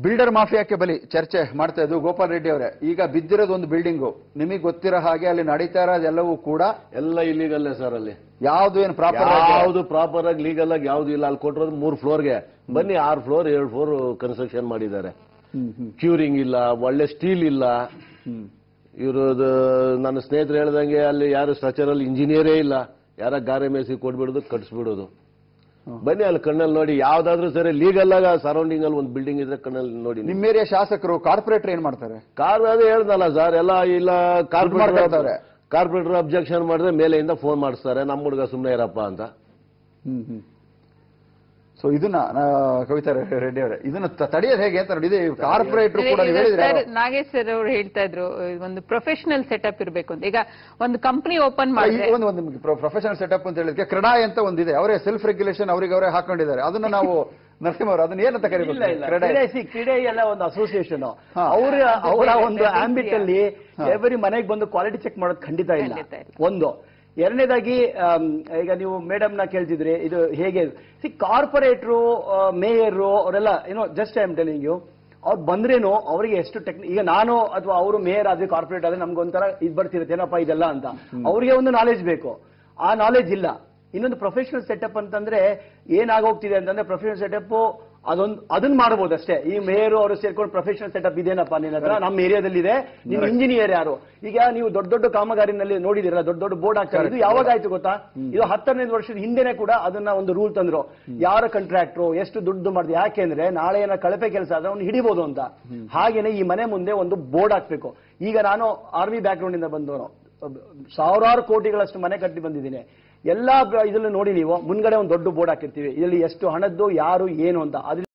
Builder ಮಾಫಿಯಾಕ್ಕೆ ಬಲಿ ಚರ್ಚೆ ಮಾಡ್ತಾ ಇದ್ದು ಗೋಪಾಲ್ ರೆಡ್ಡಿ ಅವರೇ ಈಗ ಬಿದ್ದಿರೋದು ಒಂದು ಬಿಲ್ಡಿಂಗು ನಿಮಗೆ ಗೊತ್ತಿರೋ ಹಾಗೆ ಅಲ್ಲಿ ನಡೀತಾ ಇರೋದೆಲ್ಲವೂ ಕೂಡ ಎಲ್ಲ ಇಲ್ಲಿಗಲ್ಲೇ ಸರ್ ಅಲ್ಲಿ ಯಾವ್ದು ಏನು ಪ್ರಾಪರ್ ಯಾವ್ದು ಪ್ರಾಪರ್ ಆಗಿ ಲೀಗಲ್ ಆಗಿ ಯಾವ್ದು ಇಲ್ಲ ಅಲ್ಲಿ ಕೊಟ್ಟಿರೋದು ಮೂರ್ ಫ್ಲೋರ್ಗೆ ಬನ್ನಿ ಆರು ಫ್ಲೋರ್ ಏಳು ಫ್ಲೋರ್ ಕನ್ಸ್ಟ್ರಕ್ಷನ್ ಮಾಡಿದ್ದಾರೆ ಕ್ಯೂರಿಂಗ್ ಇಲ್ಲ ಒಳ್ಳೆ ಸ್ಟೀಲ್ ಇಲ್ಲ ಇವರು ನನ್ನ ಸ್ನೇಹಿತರು ಹೇಳ್ದಂಗೆ ಅಲ್ಲಿ ಯಾರು ಸ್ಟ್ರಕ್ಚರಲ್ ಇಂಜಿನಿಯರೇ ಇಲ್ಲ ಯಾರ ಗಾರೆ ಮೇಸಿ ಕೊಟ್ಬಿಡೋದು ಕಟ್ಸ್ಬಿಡೋದು ಬನ್ನಿ ಅಲ್ಲಿ ಕಣ್ಣಲ್ಲಿ ನೋಡಿ ಯಾವ್ದಾದ್ರೂ ಸರಿ ಲೀಗಲ್ ಆಗ ಸರೌಂಡಿಂಗ್ ಅಲ್ಲಿ ಒಂದು ಬಿಲ್ಡಿಂಗ್ ಇದ್ರೆ ಕಣ್ಣಲ್ಲಿ ನೋಡಿ ನಿಮ್ಮ ಏರಿಯಾ ಶಾಸಕರು ಕಾರ್ಪೊರೇಟರ್ ಏನ್ ಮಾಡ್ತಾರೆ ಕಾರ್ ಅದೇ ಹೇಳ್ದಲ್ಲ ಸರ್ ಎಲ್ಲ ಇಲ್ಲ ಕಾರ್ಪೊರೇಟರ್ ಮಾಡ್ಕೊಳ್ತಾರೆ. ಕಾರ್ಪೊರೇಟರ್ ಅಬ್ಜೆಕ್ಷನ್ ಮಾಡಿದ್ರೆ ಮೇಲೆಯಿಂದ ಫೋನ್ ಮಾಡಿಸ್ತಾರೆ ನಮ್ಮ ಹುಡುಗ ಸುಮ್ಮನೆ ಇರಪ್ಪ ಅಂತ ಸೊ ಇದನ್ನ ಆ, ಕವಿತಾ ರೆಡ್ಡಿ ಅವರೇ ಇದನ್ನ ತ- ತಡೆಯೋದು ಹೇಗೆ ಅಂತ ನೋಡಿ ಇದು ಕಾರ್ಪೊರೇಟರ್ ಕೂಡ ನೀವು ಹೇಳಿದ್ರೆ ಸರ್ ನಾಗೇಶ್ ಸರ್ ಅವರು ಹೇಳ್ತಾ ಇದ್ರು ಒಂದು ಪ್ರೊಫೆಷನಲ್ ಸೆಟಪ್ ಇರಬೇಕು ಅಂತ ಈಗ ಒಂದು ಕಂಪನಿ ಓಪನ್ ಮಾಡಿದ್ರೆ ಒಂದು ಒಂದು ಪ್ರೊಫೆಷನಲ್ ಸೆಟಪ್ ಅಂತ ಹೇಳಿದ್ರೆ ಕ್ರೆಡಾಯ್ ಅಂತ ಒಂದಿದೆ ಅವರೇ ಸೆಲ್ಫ್ ರೆಗ್ಯುಲೇಷನ್ ಅವರಿಗೆ ಅವರೇ ಹಾಕೊಂಡಿದ್ದಾರೆ ಅದನ್ನ ನಾವು ನರಸಿಂಹ ಅವರು ಅದನ್ನ ಏನಂತ ಕರಿಬೇಕು ಇಲ್ಲ ಇಲ್ಲ ಕ್ರೆಡಾಯ್ ಕ್ರೀಡೆ ಸಿ ಕ್ರೀಡೆ ಎಲ್ಲ ಒಂದು ಅಸೋಸಿಯೇಷನ್ ಹಾ. ಅವ್ರ ಅವರ ಒಂದು ಬೇರೆ ಆಂಬಿಟ್ ಅಲ್ಲಿ ಎವರಿ ಮನೆಗೆ ಬಂದು ಕ್ವಾಲಿಟಿ ಚೆಕ್ ಮಾಡೋದು ಖಂಡಿತ ಇಲ್ಲ ಖಂಡಿತ ಇಲ್ಲ. ಒಂದು ಎರಡನೇದಾಗಿ ಆಮ್, ಈಗ ನೀವು ಮೇಡಮ್ ನ ಕೇಳ್ತಿದ್ರಿ ಇದು ಹೇಗೆ ಸಿ ಕಾರ್ಪೊರೇಟ್ರು ಮೇಯರು ಅವರೆಲ್ಲ ಏನೋ just I am telling you ಅವ್ರು ಬಂದ್ರೇನು ಅವರಿಗೆ ಎಷ್ಟು ಟೆಕ್ನಿ ಈಗ ನಾನು ಅಥವಾ ಅವರು ಮೇಯರ್ ಆದ್ರೆ ಕಾರ್ಪೊರೇಟ್ ಆದ್ರೆ ನಮ್ಗೊಂಥರ ಇದು ಬರ್ತಿರುತ್ತೆ ಏನಪ್ಪ ಇದೆಲ್ಲ ಅಂತ ಅವ್ರಿಗೆ ಒಂದು ನಾಲೆಜ್ ಬೇಕು ಆ ನಾಲೆಜ್ ಇಲ್ಲ ಇನ್ನೊಂದು ಪ್ರೊಫೆಷನಲ್ ಸೆಟಪ್ ಅಂತಂದ್ರೆ ಏನಾಗೋಗ್ತಿದೆ ಅಂತಂದ್ರೆ ಪ್ರೊಫೆಷನಲ್ ಸೆಟಪ್ ಅದೊಂದು ಅದನ್ನ ಮಾಡಬಹುದು ಅಷ್ಟೇ ಈ ಮೇಯರ್ ಅವರು ಸೇರ್ಕೊಂಡು ಪ್ರೊಫೆಷನಲ್ ಸೆಟಪ್ ಇದೇನಪ್ಪ ನಿನ್ನ ಹತ್ರ ನಮ್ಮ ಏರಿಯಾದಲ್ಲಿದೆ ನೀವು ಇಂಜಿನಿಯರ್ ಯಾರು ಈಗ ನೀವು ದೊಡ್ಡ ದೊಡ್ಡ ಕಾಮಗಾರಿನಲ್ಲಿ ನೋಡಿದಿರಲ್ಲ ದೊಡ್ಡ ದೊಡ್ಡ ಬೋರ್ಡ್ ಹಾಕ್ತಾರೆ ಇದು ಯಾವಾಗ ಆಯ್ತು ಗೊತ್ತಾ ಇದು ಹತ್ತನೇ ವರ್ಷದ ಹಿಂದೆನೆ ಕೂಡ ಅದನ್ನ ಒಂದು ರೂಲ್ ತಂದ್ರು ಯಾರ ಕಾಂಟ್ರಾಕ್ಟ್ರು ಎಷ್ಟು ದುಡ್ಡು ಮಾಡಿದೆ ಯಾಕೆಂದ್ರೆ ನಾಳೆ ಏನೋ ಕಳಪೆ ಕೆಲಸ ಆದ್ರೆ ಅವ್ನು ಹಿಡಿಬಹುದು ಅಂತ ಹಾಗೇನೆ ಈ ಮನೆ ಮುಂದೆ ಒಂದು ಬೋರ್ಡ್ ಹಾಕ್ಬೇಕು ಈಗ ನಾನು ಆರ್ಮಿ ಬ್ಯಾಕ್ ಗ್ರೌಂಡ್ ಇಂದ ಬಂದವನು ಸಾವಿರಾರು ಕೋಟಿಗಳಷ್ಟು ಮನೆ ಕಟ್ಟಿ ಬಂದಿದ್ದೀನಿ ಎಲ್ಲಾ ಬ- ಇದ್ರಲ್ಲಿ ನೋಡಿ ನೀವು ಮುಂದ್ಗಡೆ ಒಂದು ದೊಡ್ಡ ಬೋರ್ಡ್ ಹಾಕಿರ್ತೀವಿ ಇದರಲ್ಲಿ ಎಷ್ಟು ಹಣದ್ದು ಯಾರು ಏನು ಅಂತ ಅದ್ರಲ್ಲಿ